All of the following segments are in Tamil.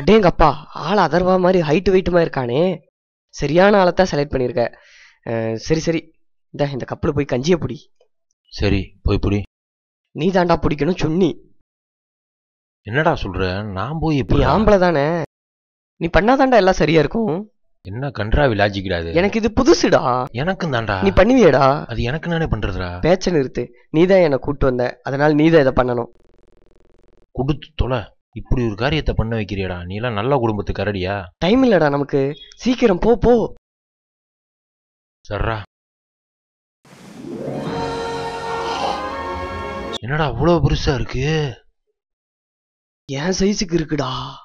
அடேங்கப்பா ஆள் அதர்வா மாதிரி ஹைட் வெயிட்டுமா இருக்கானே சரியான ஆளை தான் செலக்ட் பண்ணியிருக்க அஹ், சரி சரி இந்த இந்த கப்பில் போய் கஞ்சியை பிடி சரி போய் புடி நீ தாண்டா பிடிக்கணும் சுன்னி என்னடா சொல்ற நான் போய் நீ எப்படி ஆம்பளை தானே நீ பண்ணாதாண்டா எல்லாம் சரியா இருக்கும் என்ன கன்றாவி லாஜிக்டா அது எனக்கு இது புதுசுடா எனக்கும் தான்டா நீ பண்ணுவியேடா அது எனக்கு நானே பண்றதுடா பேச்ச நிறுத்து நீ தான் என்னை கூட்டு வந்த அதனால நீ தான் இதை பண்ணணும் கொடுத்து தொலை இப்படி ஒரு காரியத்தை பண்ண வைக்கிறியடா நீ எல்லாம் நல்ல குடும்பத்து கரடியா டைம் இல்லடா நமக்கு சீக்கிரம் போ போ சர்ரா என்னடா அவ்வளவு பெருசா இருக்கு என் சைஸுக்கு இருக்குடா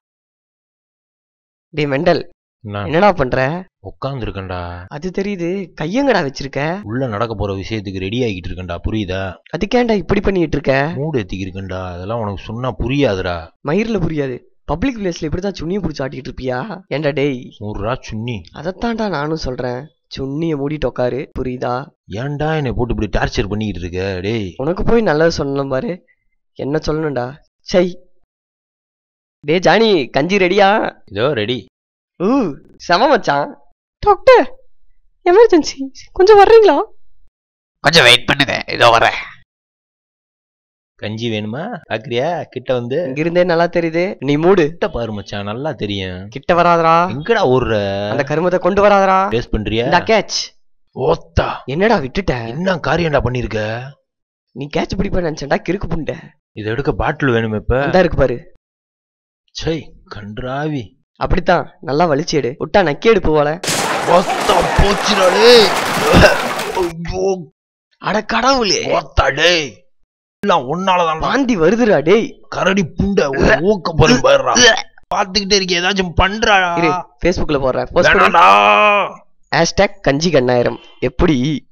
டேய் மெண்டல் நான் என்னடா பண்ற உட்காந்துருக்கேன்டா அது தெரியுது கையங்கடா வச்சிருக்க உள்ள நடக்க போற விஷயத்துக்கு ரெடி ஆகிட்டு இருக்கேன்டா புரியுதா அதுக்கேன்டா இப்படி பண்ணிட்டு இருக்க மூடு ஏத்திக்கு இருக்கேன்டா அதெல்லாம் உனக்கு சொன்னா புரியாதுடா மயிர்ல புரியாது பப்ளிக் பிளேஸ்ல இப்படிதான் சுண்ணியை பிடிச்சி ஆட்டிட்டு இருப்பியா ஏன்டா டேய் நூறுரூவா சுன்னி அதைத்தான்டா நானும் சொல்றேன் சுண்ணிய மூடிட்டு உட்காரு புரியுதா ஏன்டா என்னை போட்டு இப்படி டார்ச்சர் பண்ணிக்கிட்டு இருக்க டேய் உனக்கு போய் நல்லது சொல்லணும் பாரு என்ன சொல்லணும்டா சை டேய் ஜானி கஞ்சி ரெடியா இதோ ரெடி ஊ செம மச்சான் டாக்டர் எமர்ஜென்சி கொஞ்சம் வர்றீங்களா கொஞ்சம் வெயிட் பண்ணுங்க இதோ வரேன் கஞ்சி வேணுமா பாக்குறியா கிட்ட வந்து இங்கிருந்தே நல்லா தெரியுது நீ மூடு கிட்ட பாரு மச்சான் நல்லா தெரியும் கிட்ட வராதடா எங்கடா ஓடுற அந்த கருமத்தை கொண்டு வராதடா டேஸ்ட் பண்றியா இந்த கேட்ச் ஓத்தா என்னடா விட்டுட்ட என்ன காரியம்டா பண்ணிருக்க நீ கேட்ச் பிடிப்ப நினைச்சேன்டா கிறுக்கு புண்டை இதை எடுக்க பாட்டில் வேணுமே இப்ப அந்த இருக்கு பாரு சை கன்றாவி அப்படித்தான் நல்லா வலிச்சு எடு விட்டா நக்கி எடுப்பு போல ஓத்தா போச்சுடா டேய் ஐயோ அட கடவுளே ஓத்தா டேய் எல்லாம் ஒன்னாலதான் வாந்தி வருதுடா டேய் கரடி புண்டை ஒரு ஊக்க போல பாருடா பாத்துக்கிட்டே இருக்கே ஏதாச்சும் பண்றா இரு ஃபேஸ்புக்ல போடுறேன் போஸ்ட் வேணாம்டா ஹேஷ்டேக் கஞ்சி கண்ணாயிரம் எப்படி